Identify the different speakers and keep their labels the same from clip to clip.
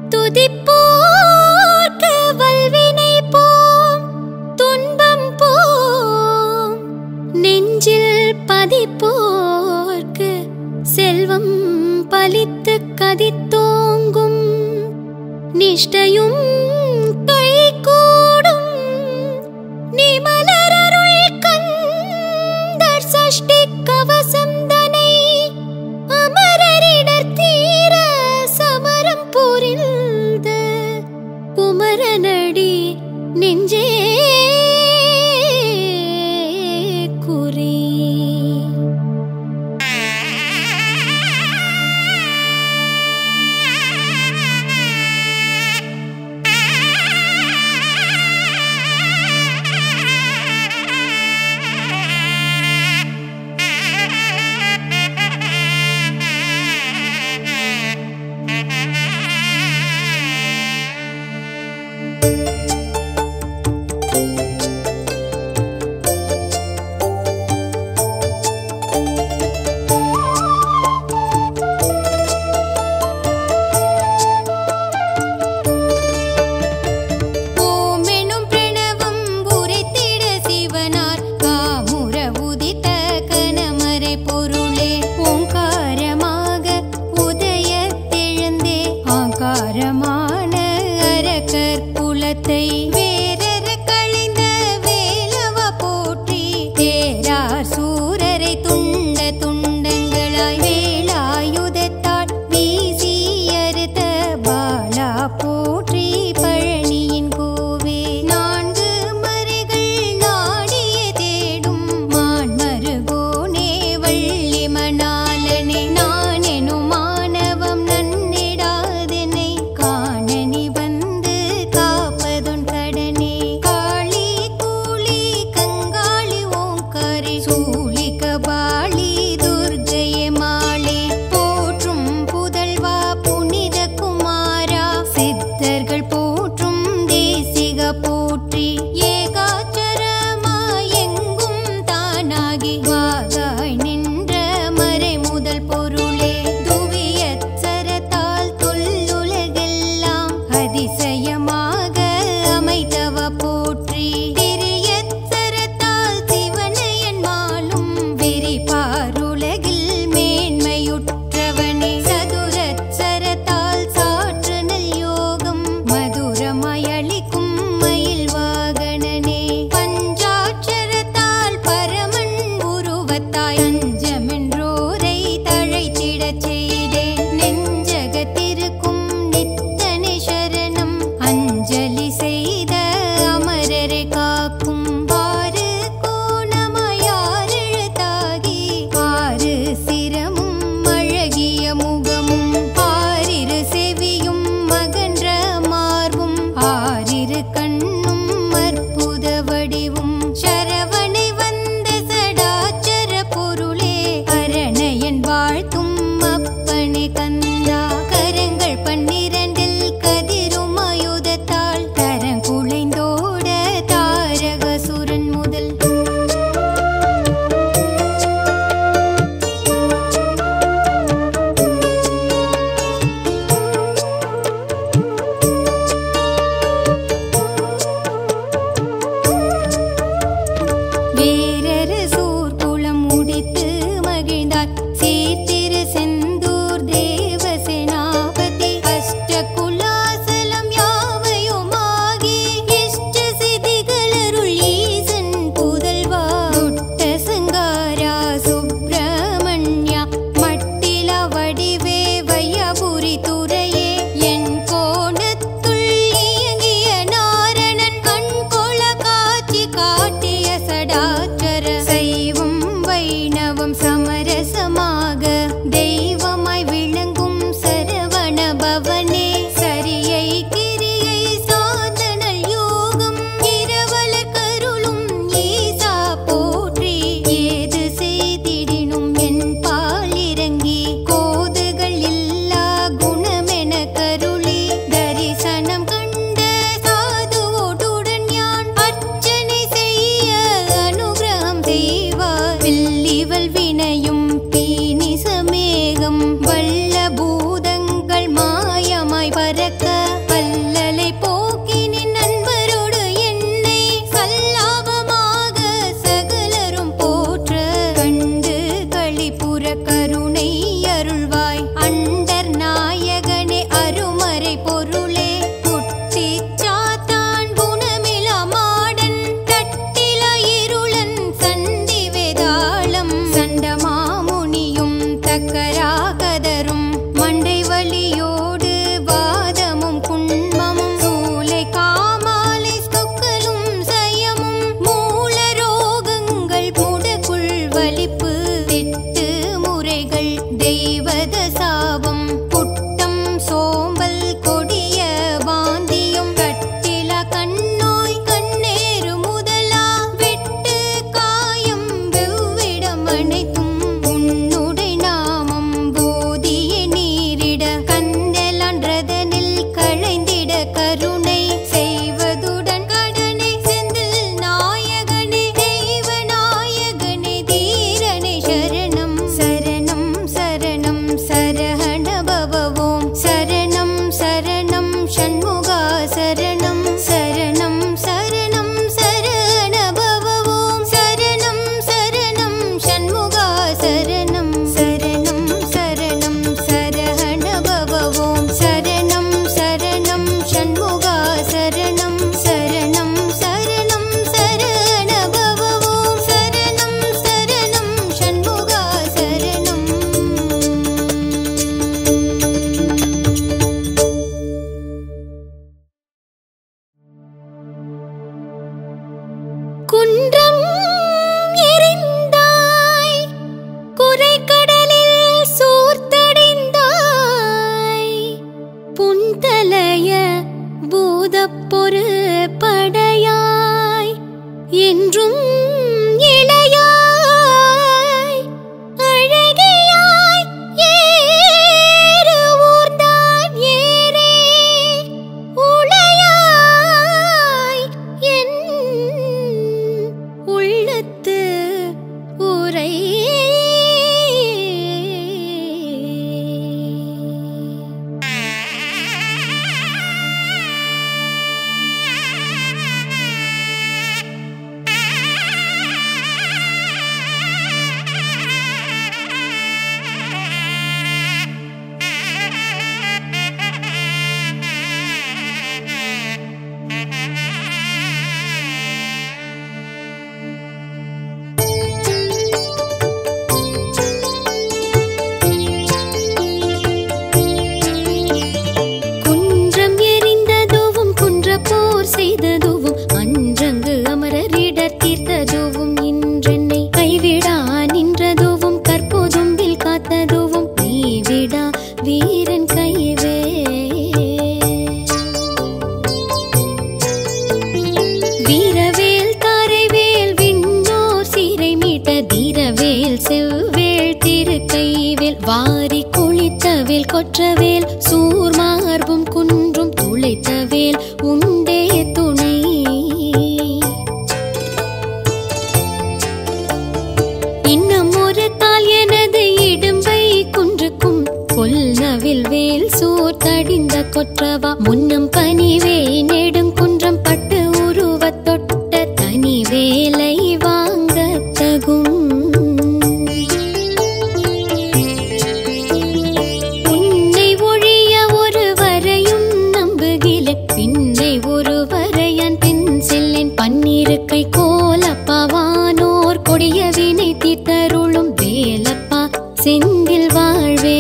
Speaker 1: துதிப்போர்க்கு வல்வினை போம் துன்பம் போம் நெஞ்சில் பதிப்போர்க்கு செல்வம் பலித்து கதித்தோங்கும் நிஷ்டையும் கைகூடும் நிமலரருள் கந்தர் சஷ்டி கவசம் தனை அமரரிடர் தீர சமரம் புரிந்த குமரனடி நெஞ்சே குறி ஓமெனும் பிரணவம் உரைத்திட சிவனார் காமுற உதித்த கனமறை பொருளே ஓங்காரமாக உதயத்தெழுந்தே ஆங்காரமான அரக்கர் குலத்தை வேறற களைந்த வேலவ போற்றி தேரார் சூரரை துண்ட துண்டங்களாய் வேலாயுதத்தால் வீசி அறுத்த பாலா போற்றி பழனியின் கோவே நான்கு மறைகள் நாடிய தேடும் மான்மருகோனே வள்ளி மணாலனே நான் எனும் மானவம் நன்னிடாதெனை காணனி வந்து காப்பதொன் கடனே காளி கூலி கங்காளி ஓங்காரி சூலி கபாலி துர்ஜய மாலே போற்றும் புதல்வா புனித குமாரா சித்தர்கள் போற்றும் தேசிக போற்றி ஏகாச்சரமாய் எங்கும் தானாகி வாகாய் நின்ற மறை முதல் பொருளே துவியச்சரத்தால் தொல்லுலகெல்லாம் அதிசயமாக அமைத்தவ போற்றி திரியச்சரத்தால் சிவனையன் மாலும் விரிபாருலகில் மேன்மையுற்றவனே சதுரச்சரத்தால் சாற்று நல் யோகம் மதுரமயளிக்கும் மயில் வாகனனே பஞ்சாட்சரத்தால் பரமன் உருவத்தாய் அஞ்சமென்றோரை தழைத்திடச் செய்தேன் நெஞ்சகத்திருக்கும் நித்தனை சரணம் அஞ்சலி செய்த அமரரை காக்கும் ஆறு கோணமாயாரெழுத்தாகி ஆறு சிரமும் அழகிய முகமும் ஆறிரு செவியும் மகன்ற மார்பும் ஆறிரு கண்ணும் அற்புத வடிவும் சரவணை வந்த சடாச்சர பொருளே அரணையன் வாழ்த்தும் அப்பனே கந்தா கரங்கள் பன்னிரண்டில் கதிரும் ஆயுதத்தால் கரங்குளைந்தோட தாரகசுரன் முதல் வேரரு சூர்குளம் முடித்து மகிழ்ந்தார் சீர்திரு செந்தூர் தேவ அங்கப்பொரு படையாய் என்றும் இளையாய் அழகியாய் ஏறுவோர்தான் ஏறே உளையாய் என் உள்ளத்து உரை குன்றம் எரிந்ததுவும் குன்ற போர் செய்ததுவும் அன்றங்கு அமரரிடர் தீர்த்ததுவும் இன்றென்னை கைவிடா நின்றதுவும் கற்போதும்பில் காத்ததுவும் கைவிடா வீரன் கைவே வீரவேல் தாரைவேல் விண்ணோர் சீரை மீட்ட தீரவேல் செவ்வேல் திருக்கைவேல் வாரி குளித்தவேல் கொற்றவேல் சூர்மார்பும் குன்றும் துளைத்தவேல் உண்டே துணை இன்னும் ஒரு கால் எனது இடும்பை குன்றுக்கும் கொல்நவில் வேல் சூர் தடிந்த கொற்றவா முன்னம் பனிவே நெடுங்குன்றம் பட்டு உருவத் தொட்ட தனி வேலை வாங்கத் தகும் உன்னை ஒழிய ஒருவரையும் நம்புகிலேன் பின்னை ஒருவரையன் பின் செல்லேன் பன்னிருக்கை கோலப்பவானோர் கொடிய வினை தீர்த்தருளும் வேலப்பா செந்தில் வாழ்வே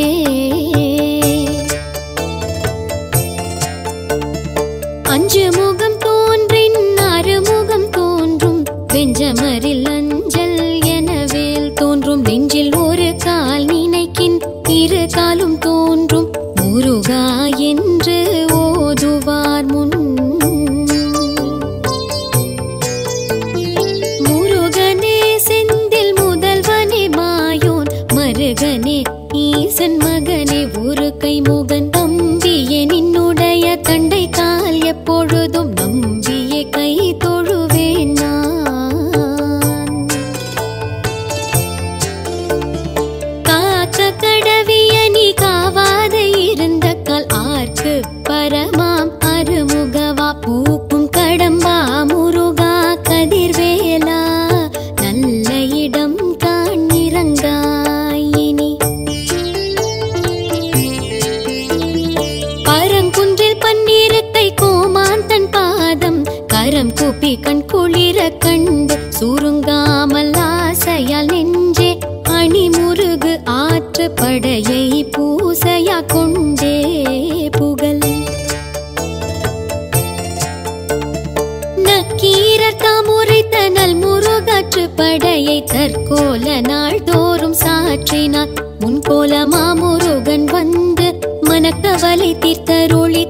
Speaker 1: அஞ்சு முகம் தோன்றின் அறுமுகம் தோன்றும் வெஞ்சமரில் அஞ்சல் எனவேல் தோன்றும் நெஞ்சில் ஒரு கால் நினைக்கின் இரு காலும் தோன்றும் முருகா என்று ஓதுவார் முன் முருகனே செந்தில் முதல்வனே மாயோன் மருகனே ஈசன் மகனே ஒரு கை முகன் தம்பியே நின்னுடைய தண்டை கால் எப்பொழுதும் நம்பிய கை தொழுவேன் நான் காக்க கடவிய நீ காவாத இருந்த கால் ஆர்க்கு பரமாம் அருமுகவா பூக்கும் கடம்பா முருகா கதிர்வேலா நல்ல இடம் காண்கிறங்காயினி பரங்குன்றில் பன்னிருக்கை கோமான் தன் பாதம் கரம் கூப்பி கண் குளிர கண்டு சுருங்காமல் ஆசையால் நெஞ்சே அணிமுருகு ஆற்று படையை பூசையா கொண்டே புகழ் நக்கீரர் தாம் உரைத்த நல் முருகாற்று படையை தற்கோல நாள் தோறும் சாற்றினார் முன்கோல மாமுருகன் வந்து மனக்கவலை தீர்த்தருளி